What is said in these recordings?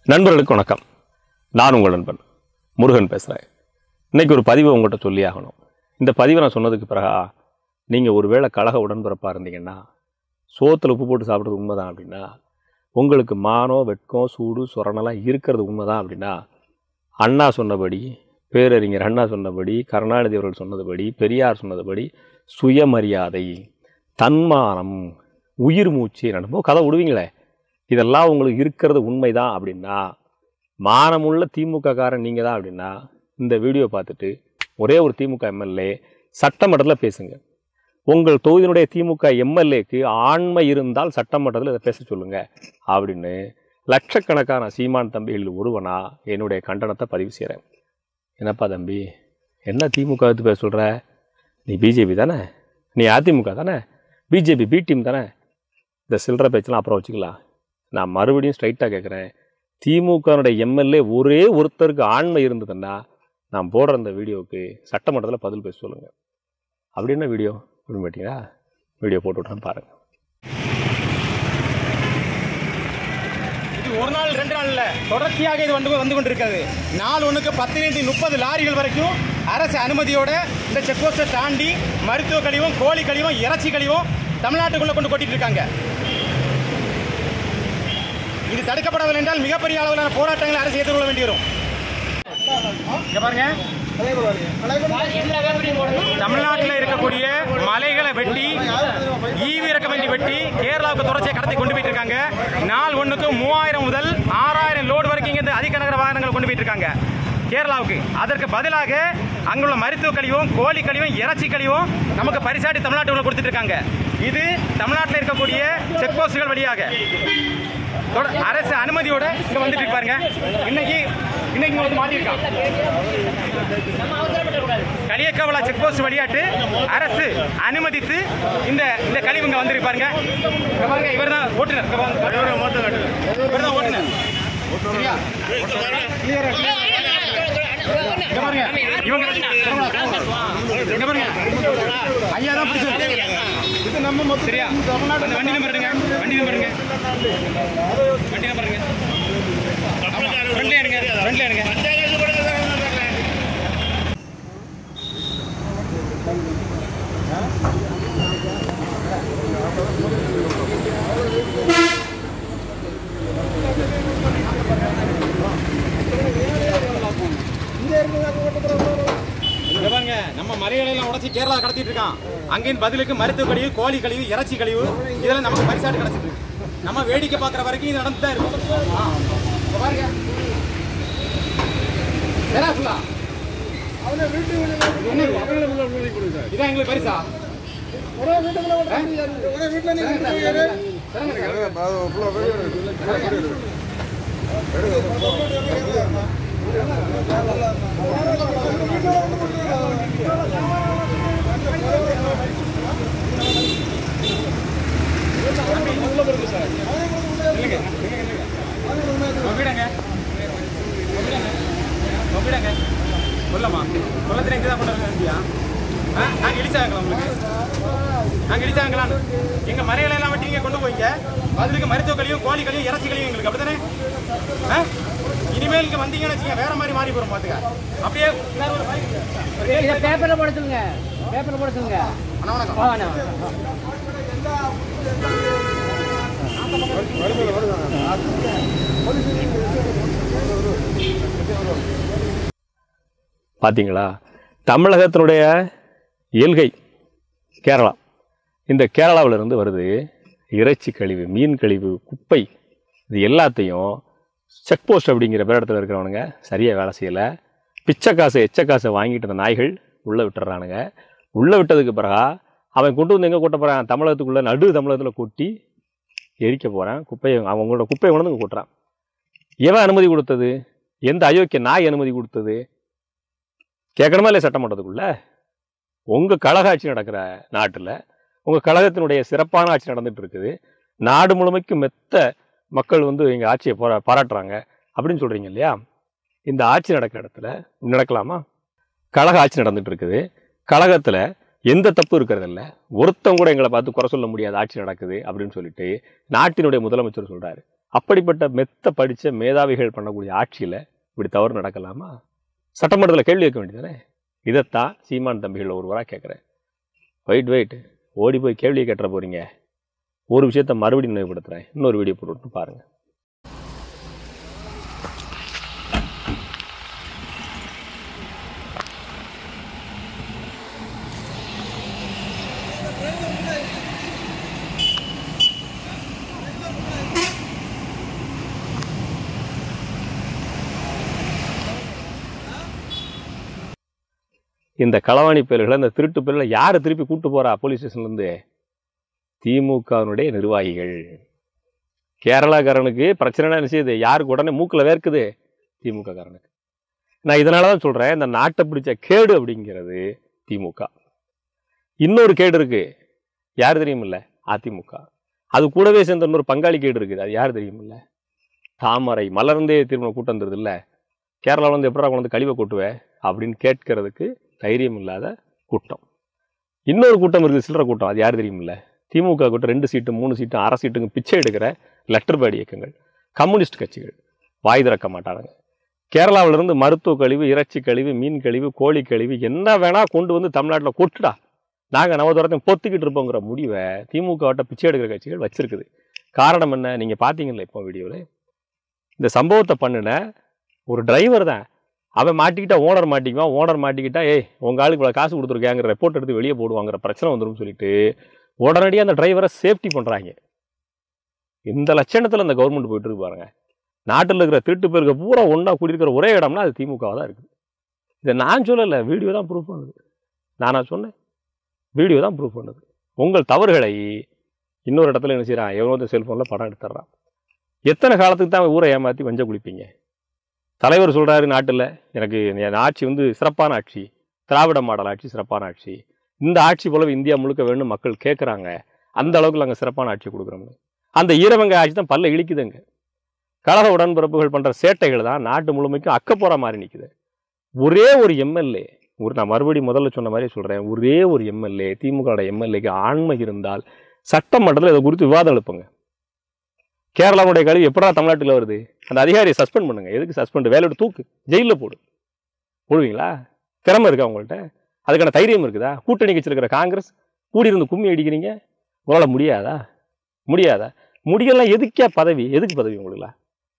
நண்பர்களுக்கு வணக்கம் நான் உங்கள் நண்பன் முருகன் பேசுகிறேன் இன்னைக்கு ஒரு பதிவை உங்கள்கிட்ட சொல்லி ஆகணும் இந்த பதிவை நான் சொன்னதுக்கு பிறகா நீங்கள் ஒருவேளை கழக உடன்பிறப்பாக இருந்தீங்கன்னா சோத்தில் உப்பு போட்டு சாப்பிட்றது உண்மைதான் அப்படின்னா உங்களுக்கு மானம் வெட்கம் சூடு சொரணெல்லாம் இருக்கிறது உண்மைதான் அப்படின்னா அண்ணா சொன்னபடி பேரறிஞர் அண்ணா சொன்னபடி கருணாநிதி அவர்கள் சொன்னதுபடி பெரியார் சொன்னதுபடி சுயமரியாதை தன்மானம் உயிர் மூச்சு நடப்போ கதை விடுவீங்களே இதெல்லாம் உங்களுக்கு இருக்கிறது உண்மைதான் அப்படின்னா மானமுள்ள திமுக காரன் நீங்கள் தான் அப்படின்னா இந்த வீடியோ பார்த்துட்டு ஒரே ஒரு திமுக எம்எல்ஏ சட்டமன்றத்தில் பேசுங்க உங்கள் தொகுதியினுடைய திமுக எம்எல்ஏக்கு ஆண்மை இருந்தால் சட்டமன்றத்தில் இதை பேச சொல்லுங்க அப்படின்னு லட்சக்கணக்கான சீமான் தம்பிகளில் ஒருவனா என்னுடைய கண்டனத்தை பதிவு செய்கிறேன் என்னப்பா தம்பி என்ன திமுக எடுத்து பேச சொல்கிற நீ பிஜேபி தானே நீ அதிமுக தானே பிஜேபி பி டீம் தானே இந்த சில்லற பேச்செல்லாம் அப்புறம் வச்சுக்கலாம் நான் மறுபடியும் ஸ்ட்ரைட்டாக கேட்குறேன் திமுகனுடைய எம்எல்ஏ ஒரே ஒருத்தருக்கு ஆண்மை இருந்ததுன்னா நான் போடுற இந்த வீடியோவுக்கு சட்டமன்றத்தில் பதில் பேச சொல்லுங்கள் அப்படி என்ன வீடியோ அப்படின்னு கேட்டிங்களா வீடியோ போட்டு விட்றேன் பாருங்கள் இது ஒரு நாள் ரெண்டு நாள் இல்ல தொடர்ச்சியாக இது வந்து வந்து கொண்டிருக்கிறது நாள் ஒன்றுக்கு பத்திலிருந்து முப்பது லாரிகள் வரைக்கும் அரசு அனுமதியோட இந்த செக் போஸ்ட்டை தாண்டி மருத்துவ கழிவும் கோழி கழிவும் இறைச்சி கழிவும் தமிழ்நாட்டுக்குள்ள கொண்டு கொட்டிட்டு இருக்காங்க இது தடுக்கப்படவில்லை என்றால் மிகப்பெரிய அளவிலான போராட்டங்களை அரசு எதிர்கொள்ள வேண்டி வரும் இங்க பாருங்க தமிழ்நாட்டில் இருக்கக்கூடிய மலைகளை வெட்டி ஈவி இறக்குமதி வெட்டி கேரளாவுக்கு தொடர்ச்சியை கடத்தி கொண்டு போயிட்டு இருக்காங்க நாள் ஒன்றுக்கு மூவாயிரம் முதல் ஆறாயிரம் லோடு வரைக்கும் இங்கே அதிகநகர வாகனங்கள் கொண்டு போயிட்டு இருக்காங்க கேரளாவுக்கு அதற்கு பதிலாக அங்குள்ள மருத்துவ கழிவும் கோழி கழிவும் இறைச்சி கழிவும் நமக்கு பரிசாட்டி தமிழ்நாட்டுக்குள்ள கொடுத்துட்டு இருக்காங்க இது தமிழ்நாட்டில் இருக்கக்கூடிய செக் போஸ்டுகள் வழியாக தொட- அரசு அனுமதியோட இங்க வந்துட்டு இருக்கு பாருங்க இன்னைக்கு இன்னைக்கு இங்க வந்து மாட்டிருக்கான் களியக்கவலா செக் போஸ்ட் வழியாட்டு அரசு அனுமதித்து இந்த இந்த கழிவு இங்க வந்திருக்கு பாருங்க இங்க பாருங்க இவர் தான் ஓட்டுநர் இங்க பாருங்க. இவர் தான் ஓட்டுநர் சரியா? Clear ஆ, clear ஆ. இங்க பாருங்க இவங்க இங்க பாருங்க ஐயா தான் பிடிச்சது இது நம்ம சரியா அந்த வண்டி நம்பர் எடுங்க வண்டி நம்பர் எடுங்க வண்டி நம்பர் எடுங்க ஃப்ரண்ட்ல எடுங்க ஃப்ரண்ட்ல எடுங்க இங்க பாருங்க நம்ம மலைகளை எல்லாம் உடைச்சு கேரளா கடத்திட்டு இருக்கான் அங்கேயும் பதிலுக்கு மருத்துவ கழிவு கோழி கழிவு இறைச்சி கழிவு இதெல்லாம் நமக்கு பரிசாட்டு கிடைச்சிட்டு இருக்கு நம்ம வேடிக்கை பார்க்குற வரைக்கும் இது நடந்து தான் இருக்கும் ஆ. இங்க பாருங்க தெராசுலா. இதான் எங்களுக்கு பரிசா இல்லைங்க மொபிடாங்க மொபிடாங்க மொபிடாங்க சொல்லமா சொல்லத்தில் எங்கே தான் கொண்டு வந்தியா ஆ நாங்கள் இடிச்சாங்களா உங்களுக்கு நாங்கள் இடிச்சாங்களான்னு எங்கள் மறைகளை எல்லாம் வெட்டி நீங்கள் கொண்டு போய்ங்க பதிலுக்கு மருத்துவ கழிவும் கோழி கழிவும் இறைச்சி கழிவும் எங்களுக்கு அப்படித்தானே ஆ இனிமேல் இங்கே வந்தீங்கன்னு வச்சுங்க வேற மாதிரி மாறி போகிறோம் பார்த்துக்க அப்படியே வேற ஒரு bike. இதை பேப்பர்ல போட சொல்லுங்க பேப்பர்ல போட சொல்லுங்க அண்ணா வணக்கம் ஆ, வேணாம். பார்த்தீங்களா தமிழகத்தினுடைய இயல்கை கேரளா இந்த கேரளாவுல இருந்து வருது இறைச்சி கழிவு மீன் கழிவு குப்பை இது எல்லாத்தையும் செக் போஸ்ட் அப்படிங்கிற பேர் இடத்துல இருக்கிறவனுங்க சரியாக வேலை செய்யலை பிச்சை காசை எச்ச காசை வாங்கிட்டு இந்த நாய்கள் உள்ளே விட்டுறானுங்க உள்ளே விட்டதுக்கு பிறகா அவன் கொண்டு வந்து எங்கே கொட்ட போகிறான் தமிழகத்துக்குள்ளே நடு தமிழகத்தில் கொட்டி எரிக்க போகிறான் குப்பையை அவங்களோட குப்பையை கொண்டு வந்து இங்க கொட்டுறான் எவன் அனுமதி கொடுத்தது எந்த அயோக்கிய நாய் அனுமதி கொடுத்தது கேட்கணுமா இல்லையா சட்டமன்றத்துக்குள்ள உங்கள் கழக ஆட்சி நடக்கிற நாட்டில் உங்கள் கழகத்தினுடைய சிறப்பான ஆட்சி நடந்துட்டு இருக்குது நாடு முழுமைக்கும் மெத்த மக்கள் வந்து எங்கள் ஆட்சியை பாரா பாராட்டுறாங்க அப்படின்னு சொல்கிறீங்க இல்லையா இந்த ஆட்சி நடக்கிற இடத்துல நடக்கலாமா கழக ஆட்சி நடந்துட்டு இருக்குது கழகத்தில் எந்த தப்பு இருக்கிறதில்ல ஒருத்தன் கூட எங்களை பார்த்து குறை சொல்ல முடியாத ஆட்சி நடக்குது அப்படின்னு சொல்லிட்டு நாட்டினுடைய முதலமைச்சர் சொல்றாரு அப்படிப்பட்ட மெத்த படித்த மேதாவிகள் பண்ணக்கூடிய ஆட்சியில் இப்படி தவறு நடக்கலாமா சட்டமன்றத்தில் கேள்வி கேட்க வேண்டியதானே இதைத்தான் சீமான் தம்பிகள் ஒருவராக கேட்குறேன் வெயிட் வெயிட் ஓடி போய் கேள்வியை கேட்டுற போகிறீங்க ஒரு விஷயத்தை மறுபடியும் நினைவுபடுத்துகிறேன் இன்னொரு வீடியோ போட்டு பாருங்கள் இந்த களவாணி பயல்களை இந்த திருட்டு பயல்களை யார் திருப்பி கூட்டு போறா போலீஸ் ஸ்டேஷன்லேருந்து திமுகவினுடைய நிர்வாகிகள் கேரளாக்காரனுக்கு பிரச்சனை என்ன செய்யுது யாருக்கு உடனே மூக்கில் வேர்க்குது திமுக காரனுக்கு நான் இதனால தான் சொல்கிறேன் இந்த நாட்டை பிடிச்ச கேடு அப்படிங்கிறது திமுக இன்னொரு கேடு இருக்கு யார் தெரியுமில்ல அதிமுக அது கூடவே சேர்ந்த இன்னொரு பங்காளி கேடு இருக்குது அது யார் தெரியுமில்ல தாமரை மலர்ந்தே திருமண கூட்டம் தருது இல்லை கேரளாவில் வந்து எப்படா கொண்டு வந்து கழிவை கொட்டுவே அப்படின்னு கேட்கறதுக்கு தைரியம் இல்லாத கூட்டம் இன்னொரு கூட்டம் இருக்குது சில்லற கூட்டம் அது யார் தெரியுமில்ல திமுக கூட்டம் ரெண்டு சீட்டு மூணு சீட்டு அரை சீட்டுங்க பிச்சை எடுக்கிற லெட்டர் பேட் இயக்கங்கள் கம்யூனிஸ்ட் கட்சிகள் வாய் திறக்க மாட்டாங்க கேரளாவுல இருந்து மருத்துவ கழிவு இறைச்சி கழிவு மீன் கழிவு கோழி கழிவு என்ன வேணா கொண்டு வந்து தமிழ்நாட்டில் கொட்டுடா நாங்கள் நவதூரத்தையும் பொத்திக்கிட்டு இருப்போங்கிற முடிவை திமுகவட்ட பிச்சை எடுக்கிற கட்சிகள் வச்சிருக்குது காரணம் என்ன நீங்கள் பார்த்தீங்கல்ல இப்போ வீடியோவில் இந்த சம்பவத்தை பண்ணின ஒரு டிரைவர் தான் அவன் மாட்டிக்கிட்டா ஓனர் மாட்டிக்குவான் ஓனர் மாட்டிக்கிட்டா ஏய் உங்க ஆளுக்கு இவ்வளோ காசு கொடுத்துருக்காங்கிற ரிப்போர்ட் எடுத்து வெளியே போடுவாங்கிற பிரச்சனை வந்துடும் சொல்லிட்டு உடனடியாக அந்த டிரைவரை சேஃப்டி பண்ணுறாங்க இந்த லட்சணத்தில் அந்த கவர்மெண்ட் போயிட்டு இருக்கு பாருங்க நாட்டில் இருக்கிற திருட்டு பேருக்கு பூரா ஒன்றா கூடியிருக்கிற ஒரே இடம்னா அது திமுகவாக தான் இருக்குது இதை நான் சொல்லலை வீடியோ தான் ப்ரூஃப் பண்ணுது நானா சொன்னேன் வீடியோ தான் ப்ரூஃப் பண்ணுது உங்கள் தவறுகளை இன்னொரு இடத்துல என்ன செய்கிறான் எவனோ செல்ஃபோனில் படம் எடுத்துடுறான் எத்தனை காலத்துக்கு தான் ஊரை ஏமாற்றி வஞ்ச குளிப்பீங்க தலைவர் சொல்கிறாரு நாட்டில் எனக்கு என் ஆட்சி வந்து சிறப்பான ஆட்சி திராவிட மாடல் ஆட்சி சிறப்பான ஆட்சி இந்த ஆட்சி போலவே இந்தியா முழுக்க வேணும் மக்கள் கேட்குறாங்க அந்த அளவுக்கு நாங்கள் சிறப்பான ஆட்சி கொடுக்குறோம்னு அந்த ஈரவங்க ஆட்சி தான் பல்ல இழிக்குதுங்க கழக உடன்பிறப்புகள் பண்ணுற சேட்டைகள் தான் நாட்டு முழுமைக்கும் அக்கப்போற மாதிரி நிற்குது ஒரே ஒரு எம்எல்ஏ ஒரு நான் மறுபடியும் முதல்ல சொன்ன மாதிரி சொல்கிறேன் ஒரே ஒரு எம்எல்ஏ திமுக எம்எல்ஏக்கு ஆண்மை இருந்தால் சட்டமன்றத்தில் இதை குறித்து விவாதம் எழுப்புங்க கேரளாவுடைய கழிவு எப்படா தமிழ்நாட்டில் வருது அந்த அதிகாரியை சஸ்பெண்ட் பண்ணுங்க எதுக்கு சஸ்பெண்ட் வேலையோட தூக்கு ஜெயிலில் போடு போடுவீங்களா திறமை இருக்கா உங்கள்கிட்ட அதுக்கான தைரியம் இருக்குதா கூட்டணி வச்சிருக்கிற காங்கிரஸ் கூடியிருந்து கும்மி அடிக்கிறீங்க உங்களால் முடியாதா முடியாதா முடியலாம் எதுக்கே பதவி எதுக்கு பதவி உங்களுக்குலாம்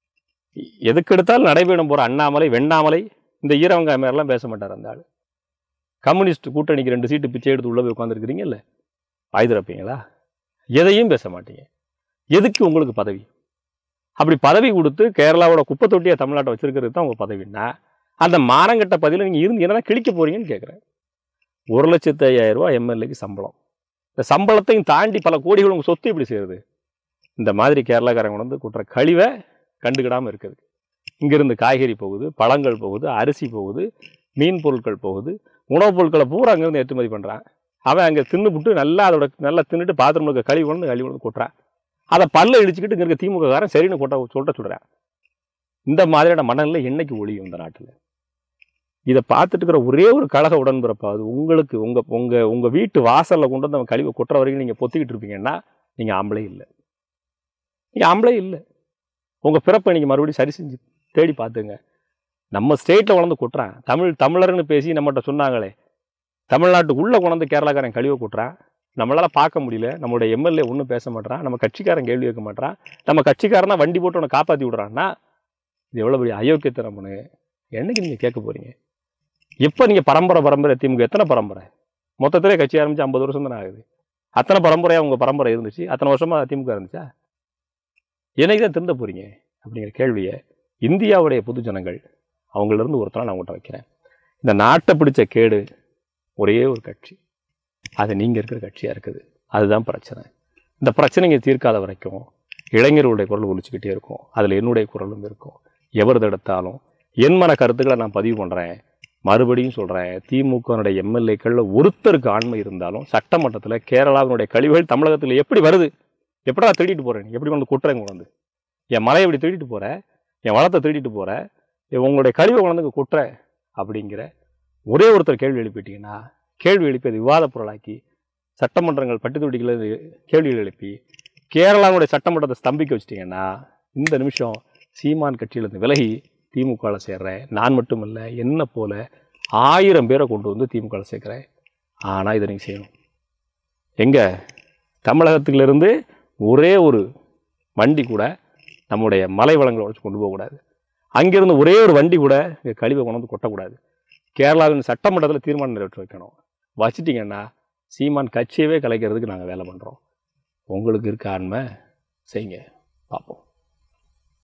எதுக்கு எடுத்தாலும் நடைபெறும் போகிற அண்ணாமலை வெண்ணாமலை இந்த ஈரவங்க மாதிரிலாம் பேச மாட்டார் அந்த ஆள் கம்யூனிஸ்ட் கூட்டணிக்கு ரெண்டு சீட்டு பிச்சை எடுத்து உள்ளே போய் உட்காந்துருக்கிறீங்கல்ல ஆயுதரப்பீங்களா எதையும் பேச மாட்டீங்க எதுக்கு உங்களுக்கு பதவி அப்படி பதவி கொடுத்து கேரளாவோட குப்பை தொட்டியை தமிழ்நாட்டை வச்சிருக்கிறது தான் உங்கள் பதவின்னா அந்த மானங்கட்ட பதவியில் நீங்கள் இருந்து என்னதான் கிழிக்க போறீங்கன்னு கேட்குறேன் ஒரு லட்சத்து ஐயாயிரம் ரூபாய் எம்எல்ஏக்கு சம்பளம் இந்த சம்பளத்தையும் தாண்டி பல கோடிகள் உங்கள் சொத்து இப்படி செய்யுது இந்த மாதிரி கேரளாக்காரங்க வந்து குற்ற கழிவை கண்டுக்கிடாமல் இருக்குது இங்கிருந்து காய்கறி போகுது பழங்கள் போகுது அரிசி போகுது மீன் பொருட்கள் போகுது உணவுப் பொருட்களை பூரா அங்கேருந்து ஏற்றுமதி பண்ணுறான் அவன் அங்கே தின்னுபுட்டு நல்லா அதோட நல்லா தின்னுட்டு பாத்ரூம் இருக்க கழிவு கொண்டு கழிவு கொண்டு கொட்டுறான் அதை பல்ல இடிச்சுக்கிட்டு இங்க இருக்க திமுக காரன் சரின்னு கொட்ட சொல்லிட்ட சொல்கிறேன் இந்த மாதிரியான மனநிலை என்னைக்கு ஒழியும் இந்த நாட்டில் இதை பார்த்துட்டு இருக்கிற ஒரே ஒரு கழக உடன்பிறப்பாவது உங்களுக்கு உங்க உங்க உங்க வீட்டு வாசல்ல கொண்டு வந்து அவன் கழிவை கொட்டுற வரைக்கும் நீங்க பொத்திக்கிட்டு இருப்பீங்கன்னா நீங்க ஆம்பளை இல்லை நீங்க ஆம்பளை இல்லை உங்க பிறப்பை நீங்க மறுபடியும் சரி செஞ்சு தேடி பார்த்துங்க நம்ம ஸ்டேட்ல வளர்ந்து கொட்டுறான் தமிழ் தமிழர்னு பேசி நம்மகிட்ட சொன்னாங்களே தமிழ்நாட்டுக்குள்ள கொண்டு கேரளாக்காரன் கழிவை கொட்டுறான் நம்மளால பார்க்க முடியல நம்மளுடைய எம்எல்ஏ ஒன்றும் பேச மாட்டான் நம்ம கட்சிக்காரன் கேள்வி கேட்க மாட்டான் நம்ம கட்சிக்காரனா வண்டி போட்டு உன்னை காப்பாற்றி விடுறான்னா இது எவ்வளோ பெரிய அயோக்கியத்தனம்னு என்னைக்கு நீங்கள் கேட்க போறீங்க எப்போ நீங்கள் பரம்பரை பரம்பரை திமுக எத்தனை பரம்பரை மொத்தத்திலே கட்சி ஆரம்பிச்சு ஐம்பது வருஷம் தானே ஆகுது அத்தனை பரம்பரையாக உங்கள் பரம்பரை இருந்துச்சு அத்தனை வருஷமா திமுக இருந்துச்சா என்னைக்கு தான் திருந்த போறீங்க அப்படிங்கிற கேள்வியை இந்தியாவுடைய பொது ஜனங்கள் அவங்களிருந்து ஒருத்தனை நான் உங்கள்கிட்ட வைக்கிறேன் இந்த நாட்டை பிடிச்ச கேடு ஒரே ஒரு கட்சி அது நீங்கள் இருக்கிற கட்சியாக இருக்குது அதுதான் பிரச்சனை இந்த பிரச்சனைங்க தீர்க்காத வரைக்கும் இளைஞர்களுடைய குரல் ஒழிச்சுக்கிட்டே இருக்கும் அதில் என்னுடைய குரலும் இருக்கும் எவர் தடுத்தாலும் என் மன கருத்துக்களை நான் பதிவு பண்ணுறேன் மறுபடியும் சொல்கிறேன் திமுகனுடைய எம்எல்ஏக்களில் ஒருத்தருக்கு ஆண்மை இருந்தாலும் சட்டமன்றத்தில் கேரளாவினுடைய கழிவுகள் தமிழகத்தில் எப்படி வருது எப்படா திருடிட்டு போகிறேன் எப்படி வந்து கொட்டுறேங்க வந்து என் மலையை இப்படி திருடிட்டு போகிற என் வளத்தை திருடிட்டு போகிற உங்களுடைய கழிவை கொண்டு கொட்டுற அப்படிங்கிற ஒரே ஒருத்தர் கேள்வி எழுப்பிட்டீங்கன்னா கேள்வி எழுப்பி அது விவாத பொருளாக்கி சட்டமன்றங்கள் பட்டு தொட்டிகளை கேள்விகள் எழுப்பி கேரளாவுடைய சட்டமன்றத்தை ஸ்தம்பிக்க வச்சிட்டிங்கன்னா இந்த நிமிஷம் சீமான் கட்சியிலேருந்து விலகி திமுகவில் சேர்றேன் நான் மட்டும் இல்லை என்ன போல ஆயிரம் பேரை கொண்டு வந்து திமுகவில் சேர்க்குறேன் ஆனால் இதை நீங்கள் செய்யணும் எங்கே தமிழகத்திலிருந்து ஒரே ஒரு வண்டி கூட நம்முடைய மலை வளங்களை உடச்சு கொண்டு போகக்கூடாது அங்கிருந்து ஒரே ஒரு வண்டி கூட இங்கே கழிவை கொண்டு வந்து கொட்டக்கூடாது கேரளாவின் சட்டமன்றத்தில் தீர்மானம் நிறைவேற்றி வைக்கணும் வச்சிட்டிங்கன்னா சீமான் கட்சியவே கலைக்கிறதுக்கு நாங்கள் வேலை பண்ணுறோம் உங்களுக்கு இருக்க ஆண்மை செய்யுங்க பார்ப்போம்